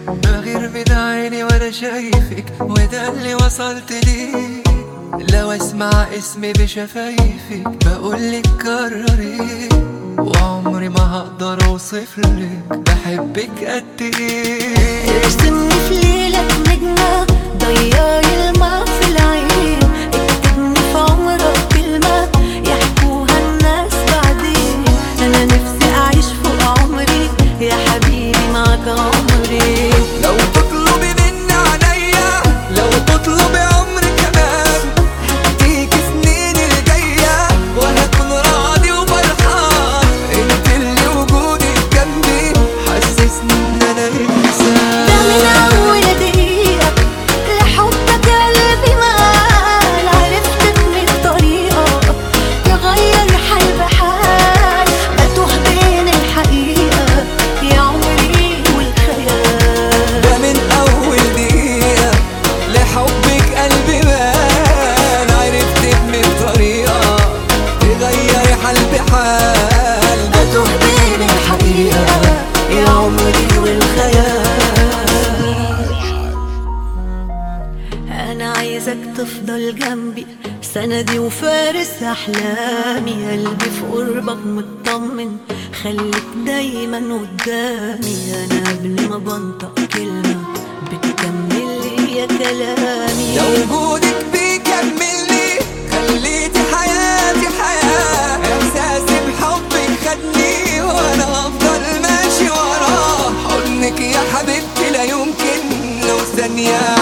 بغير من عيني وانا شايفك وده اللي وصلت ليه لو اسمع اسمي بشفايفك بقولك كرري وعمري ما هقدر اوصفلك بحبك قد ايه ارسمني في ليلك نجمة ضيعي الماء في العين اكتبني في عمرك كلمة يحكوها الناس بعدين انا نفسي اعيش فوق عمري يا حبيبي معك عمري لو تطلبي مني عينيا لو تطلبي عمري كمان هديك سنين الجاية وهكون راضي وفرحان انت اللي وجودك جنبي حسسني ان انا ده من انسان اول دقيقة لحبك قلبي مال عرفت من الطريقة تغير حال بحال بتوه بين الحقيقة يا عمري والخيال ده من اول دقيقة لحبك قلبي بان عرفت من طريقة تغير حال بحال بتوه بين الحقيقة يا عمري والخيال أنا عايزك تفضل جنبي سندي وفارس أحلامي قلبي في قربك مطمن خليك دايما قدامي أنا قبل ما بنطق كلمة بتكمل لي كلامي لو وجودك بيكملني خليتي حياتي حياة إحساسي بحبك خدني وأنا هفضل ماشي وراه حضنك يا حبيبتي لا يمكن لو ثانية